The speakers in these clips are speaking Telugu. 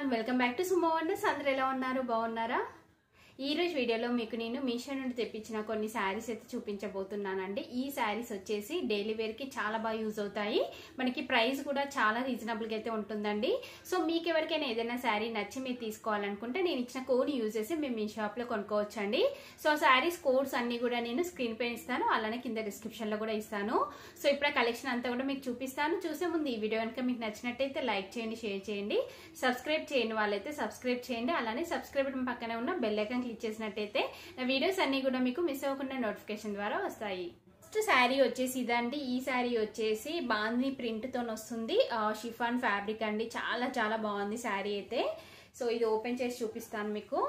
everyone welcome back to Sumo wonders అందరూ ఎలా ఉన్నారు బాగున్నారా ఈ రోజు వీడియోలో మీకు నేను మీషో నుండి తెప్పించిన కొన్ని శారీస్ అయితే చూపించబోతున్నానండి ఈ శారీస్ వచ్చేసి డైలీ వేర్ కి చాలా బాగా యూజ్ అవుతాయి మనకి ప్రైస్ కూడా చాలా రీజనబుల్ గా అయితే ఉంటుందండి సో మీకు ఎవరికైనా ఏదైనా శారీ నచ్చి మీరు తీసుకోవాలనుకుంటే నేను ఇచ్చిన కోడ్ యూజ్ చేసి మేము మీ షాప్ లో కొనుక్కోవచ్చండి సో శారీస్ కోడ్స్ అన్ని కూడా నేను స్క్రీన్ పైన ఇస్తాను అలానే కింద డిస్క్రిప్షన్ లో కూడా ఇస్తాను సో ఇప్పుడు కలెక్షన్ అంతా కూడా మీకు చూపిస్తాను చూసే ముందు ఈ వీడియో కనుక మీకు నచ్చినట్టయితే లైక్ చేయండి షేర్ చేయండి సబ్స్క్రైబ్ చేయని వాళ్ళైతే సబ్స్క్రైబ్ చేయండి అలానే సబ్స్క్రైబ్ బటన్ పక్కనే ఉన్న బెల్ ఐకాన్ క్లిక్ చేసినట్టయితే నా వీడియోస్ అన్ని కూడా మీకు మిస్ అవ్వకుండా నోటిఫికేషన్ ద్వారా వస్తాయి ఫస్ట్ శారీ వచ్చేసి ఇదండి ఈ శారీ వచ్చేసి బాందీ ప్రింట్ తో వస్తుంది షిఫాన్ ఫ్యాబ్రిక్ అండి చాలా చాలా బాగుంది శారీ అయితే సో ఇది ఓపెన్ చేసి చూపిస్తాను మీకు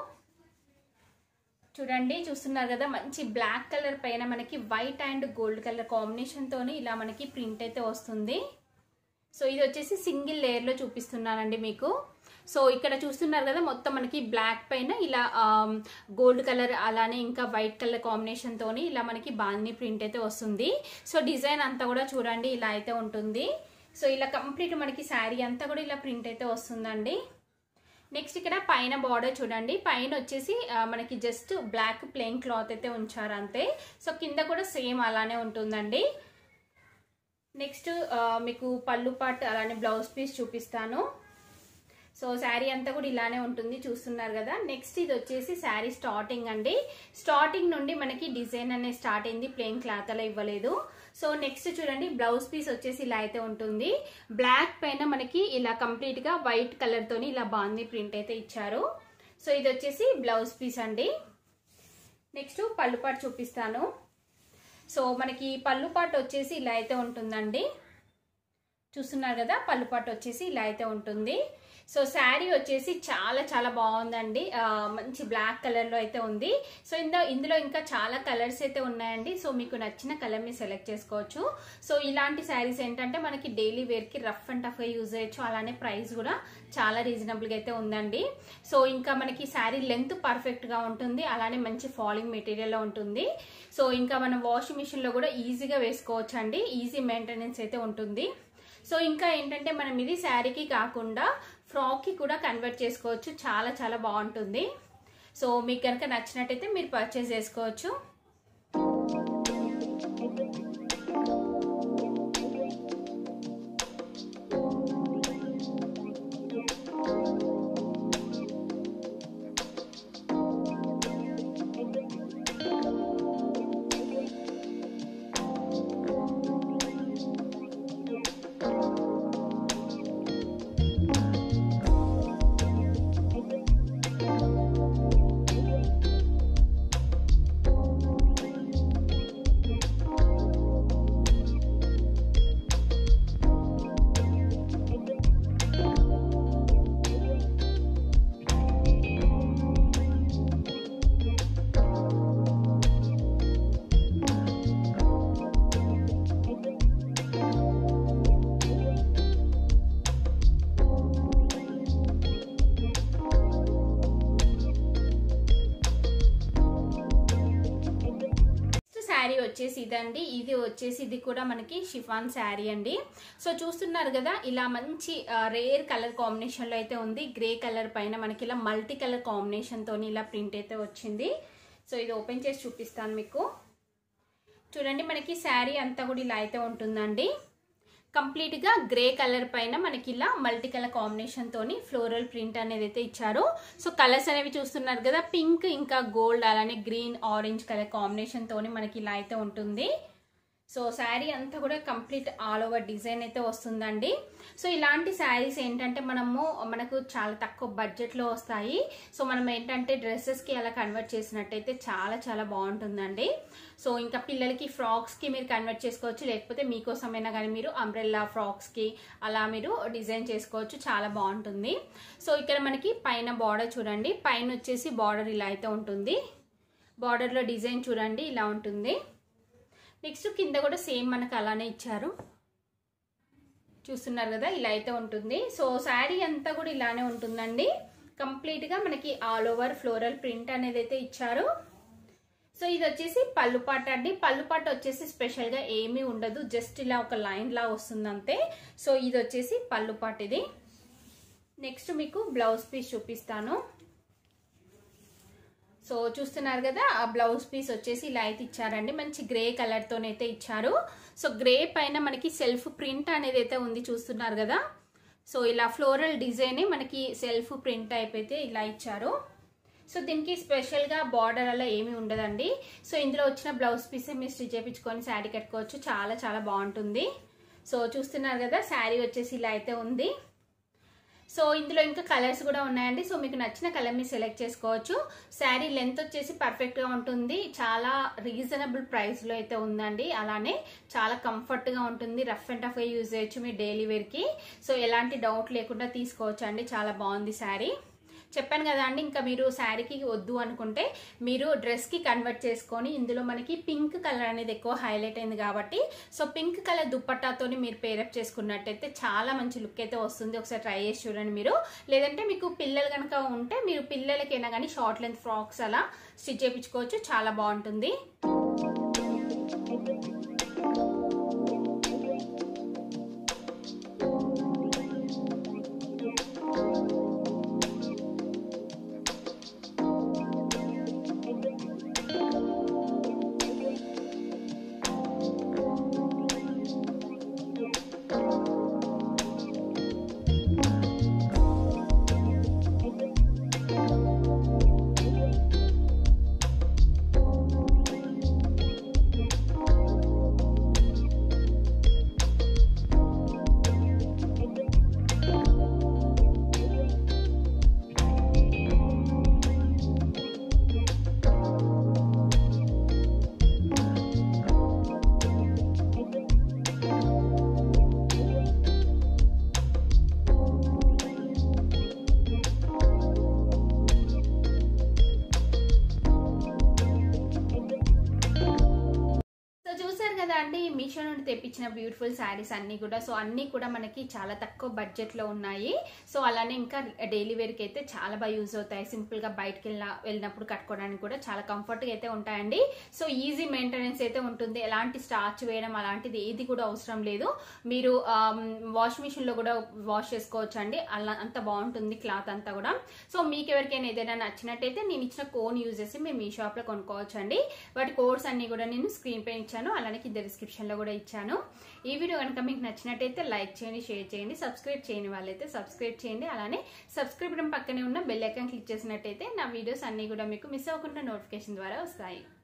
చూడండి చూస్తున్నారు కదా మంచి బ్లాక్ కలర్ పైన మనకి white and gold colour combination తోని ఇలా మనకి ప్రింట్ అయితే వస్తుంది సో ఇది వచ్చేసి సింగిల్ లేయర్ లో చూపిస్తున్నానండి మీకు సో ఇక్కడ చూస్తున్నారు కదా మొత్తం మనకి బ్లాక్ పైన ఇలా గోల్డ్ కలర్ అలానే ఇంకా వైట్ కలర్ కాంబినేషన్ తోని ఇలా మనకి బాందీ ప్రింట్ అయితే వస్తుంది సో డిజైన్ అంతా కూడా చూడండి ఇలా అయితే ఉంటుంది సో ఇలా కంప్లీట్ మనకి శారీ అంతా కూడా ఇలా ప్రింట్ అయితే వస్తుందండి నెక్స్ట్ ఇక్కడ పైన బార్డర్ చూడండి పైన వచ్చేసి మనకి జస్ట్ బ్లాక్ ప్లెయిన్ క్లాత్ అయితే ఉంచారు అంతే సో కింద కూడా సేమ్ అలానే ఉంటుందండి నెక్స్ట్ మీకు పళ్ళు పాట్ అలానే బ్లౌజ్ పీస్ చూపిస్తాను సో శారీ అంతా కూడా ఇలానే ఉంటుంది చూస్తున్నారు కదా నెక్స్ట్ ఇది వచ్చేసి శారీ స్టార్టింగ్ అండి స్టార్టింగ్ నుండి మనకి డిజైన్ అనేది స్టార్ట్ అయింది ప్లెయిన్ క్లాత్ అలా ఇవ్వలేదు సో నెక్స్ట్ చూడండి బ్లౌజ్ పీస్ వచ్చేసి ఇలా అయితే ఉంటుంది బ్లాక్ పైన మనకి ఇలా కంప్లీట్ గా వైట్ కలర్ తోని ఇలా బాగుంది ప్రింట్ అయితే ఇచ్చారు సో ఇది వచ్చేసి బ్లౌజ్ పీస్ అండి నెక్స్ట్ పళ్ళు పాటు చూపిస్తాను సో మనకి పళ్ళు పాటు వచ్చేసి ఇలా అయితే ఉంటుందండి చూస్తున్నారు కదా పళ్ళు పాటు వచ్చేసి ఇలా అయితే ఉంటుంది సో శారీ వచ్చేసి చాలా చాలా బాగుందండి మంచి బ్లాక్ కలర్లో అయితే ఉంది సో ఇందులో ఇందులో ఇంకా చాలా కలర్స్ అయితే ఉన్నాయండి సో మీకు నచ్చిన కలర్ని సెలెక్ట్ చేసుకోవచ్చు సో ఇలాంటి శారీస్ ఏంటంటే మనకి డైలీ వేర్కి రఫ్ అండ్ టఫ్గా యూజ్ చేయొచ్చు అలానే ప్రైస్ కూడా చాలా రీజనబుల్గా అయితే ఉందండి సో ఇంకా మనకి శారీ లెంత్ పర్ఫెక్ట్గా ఉంటుంది అలానే మంచి ఫాలింగ్ మెటీరియల్లో ఉంటుంది సో ఇంకా మనం వాషింగ్ మిషన్లో కూడా ఈజీగా వేసుకోవచ్చు అండి ఈజీ మెయింటెనెన్స్ అయితే ఉంటుంది సో ఇంకా ఏంటంటే మనం ఇది శారీకి కాకుండా ఫ్రాక్కి కూడా కన్వర్ట్ చేసుకోవచ్చు చాలా చాలా బాగుంటుంది సో మీకు కనుక నచ్చినట్టయితే మీరు పర్చేస్ చేసుకోవచ్చు శారీ వచ్చేసి ఇదండి ఇది వచ్చేసి ఇది కూడా మనకి షిఫాన్ శారీ అండి సో చూస్తున్నారు కదా ఇలా మంచి రేర్ కలర్ కాంబినేషన్లో అయితే ఉంది గ్రే కలర్ పైన మనకి ఇలా మల్టీ కలర్ కాంబినేషన్తో ఇలా ప్రింట్ అయితే వచ్చింది సో ఇది ఓపెన్ చేసి చూపిస్తాను మీకు చూడండి మనకి శారీ అంతా కూడా ఇలా అయితే ఉంటుందండి కంప్లీట్గా గ్రే కలర్ పైన మనకి ఇలా మల్టీ కలర్ కాంబినేషన్ తోని ఫ్లోరల్ ప్రింట్ అనేది అయితే ఇచ్చారు సో కలర్స్ అనేవి చూస్తున్నారు కదా పింక్ ఇంకా గోల్డ్ అలానే గ్రీన్ ఆరెంజ్ కలర్ కాంబినేషన్ తోని మనకి ఇలా అయితే ఉంటుంది సో శారీ అంతా కూడా కంప్లీట్ ఆల్ ఓవర్ డిజైన్ అయితే వస్తుందండి సో ఇలాంటి శారీస్ ఏంటంటే మనము మనకు చాలా తక్కువ బడ్జెట్లో వస్తాయి సో మనం ఏంటంటే డ్రెస్సెస్కి అలా కన్వర్ట్ చేసినట్టయితే చాలా చాలా బాగుంటుందండి సో ఇంకా పిల్లలకి ఫ్రాక్స్కి మీరు కన్వర్ట్ చేసుకోవచ్చు లేకపోతే మీకోసమైనా కానీ మీరు అంబ్రెల్లా ఫ్రాక్స్కి అలా మీరు డిజైన్ చేసుకోవచ్చు చాలా బాగుంటుంది సో ఇక్కడ మనకి పైన బార్డర్ చూడండి పైన వచ్చేసి బార్డర్ ఇలా అయితే ఉంటుంది బార్డర్లో డిజైన్ చూడండి ఇలా ఉంటుంది నెక్స్ట్ కింద కూడా సేమ్ మనకు అలానే ఇచ్చారు చూస్తున్నారు కదా ఇలా అయితే ఉంటుంది సో శారీ అంతా కూడా ఇలానే ఉంటుందండి కంప్లీట్గా మనకి ఆల్ ఓవర్ ఫ్లోరల్ ప్రింట్ అనేది అయితే ఇచ్చారు సో ఇది వచ్చేసి పళ్ళు పాట అండి పళ్ళు పాట వచ్చేసి స్పెషల్గా ఏమీ ఉండదు జస్ట్ ఇలా ఒక లైన్ లా వస్తుంది అంతే సో ఇది వచ్చేసి పళ్ళు పాట ఇది నెక్స్ట్ మీకు బ్లౌజ్ పీస్ చూపిస్తాను సో చూస్తున్నారు కదా ఆ బ్లౌజ్ పీస్ వచ్చేసి ఇలా అయితే ఇచ్చారండి మంచి గ్రే కలర్తోనైతే ఇచ్చారు సో గ్రే పైన మనకి సెల్ఫ్ ప్రింట్ అనేది అయితే ఉంది చూస్తున్నారు కదా సో ఇలా ఫ్లోరల్ డిజైన్ మనకి సెల్ఫ్ ప్రింట్ అయిపోతే ఇలా ఇచ్చారు సో దీనికి స్పెషల్గా బార్డర్ అలా ఏమీ ఉండదండి సో ఇందులో వచ్చిన బ్లౌజ్ పీస్ మీరు స్టిచ్ చేయించుకొని శారీ కట్టుకోవచ్చు చాలా చాలా బాగుంటుంది సో చూస్తున్నారు కదా శారీ వచ్చేసి ఇలా అయితే ఉంది సో ఇందులో ఇంకా కలర్స్ కూడా ఉన్నాయండి సో మీకు నచ్చిన కలర్ మీరు సెలెక్ట్ చేసుకోవచ్చు శారీ లెంత్ వచ్చేసి పర్ఫెక్ట్గా ఉంటుంది చాలా రీజనబుల్ ప్రైస్లో అయితే ఉందండి అలానే చాలా కంఫర్ట్గా ఉంటుంది రఫ్ అండ్ టఫ్గా యూజ్ చేయొచ్చు మీరు డైలీ వేర్కి సో ఎలాంటి డౌట్ లేకుండా తీసుకోవచ్చు అండి చాలా బాగుంది శారీ చెప్పాను కదా అండి ఇంకా మీరు శారీకి వద్దు అనుకుంటే మీరు డ్రెస్కి కన్వర్ట్ చేసుకొని ఇందులో మనకి పింక్ కలర్ అనేది ఎక్కువ హైలైట్ అయింది కాబట్టి సో పింక్ కలర్ దుప్పట్టాతోని మీరు పేరప్ చేసుకున్నట్టయితే చాలా మంచి లుక్ అయితే వస్తుంది ఒకసారి ట్రై చేసి చూడండి మీరు లేదంటే మీకు పిల్లలు కనుక ఉంటే మీరు పిల్లలకైనా కానీ షార్ట్ లెంత్ ఫ్రాక్స్ అలా స్టిచ్ చేయించుకోవచ్చు చాలా బాగుంటుంది సో చూసారు కదా అండి మీషో నుండి తెప్పించిన బ్యూటిఫుల్ శారీస్ అన్ని కూడా సో అన్ని కూడా మనకి చాలా తక్కువ బడ్జెట్ లో ఉన్నాయి సో అలానే ఇంకా డైలీ వేర్ కి అయితే చాలా బాగా యూజ్ అవుతాయి సింపుల్ గా బయటకి వెళ్ళిన వెళ్ళినప్పుడు కట్టుకోవడానికి కూడా చాలా కంఫర్ట్ గా అయితే ఉంటాయండి సో ఈజీ మెయింటెనెన్స్ అయితే ఉంటుంది ఎలాంటి స్టార్చ్ వేయడం అలాంటిది ఏది కూడా అవసరం లేదు మీరు వాష్ మిషన్ లో కూడా వాష్ చేసుకోవచ్చు అండి అలా అంత బాగుంటుంది క్లాత్ అంతా కూడా సో మీకు ఎవరికైనా ఏదైనా నచ్చినట్టయితే నేను ఇచ్చిన కోన్ యూజ్ చేసి మీరు మీ షాప్ లో కొనుక్కోవచ్చు అండి వాటి కోడ్స్ అన్ని కూడా నేను స్క్రీన్ పైన ఇచ్చాను అలానే కింద డిస్క్రిప్షన్ లో కూడా ఇచ్చాను ఈ వీడియో కనుక మీకు నచ్చినట్టయితే లైక్ చేయండి షేర్ చేయండి సబ్స్క్రైబ్ చేయని వాళ్ళైతే సబ్స్క్రైబ్ చేయండి అలానే సబ్స్క్రైబ్ పక్కనే ఉన్న బెల్ ఐకాన్ క్లిక్ చేసినట్టయితే నా వీడియోస్ అన్ని కూడా మీకు మిస్ అవ్వకుండా నోటిఫికేషన్ ద్వారా వస్తాయి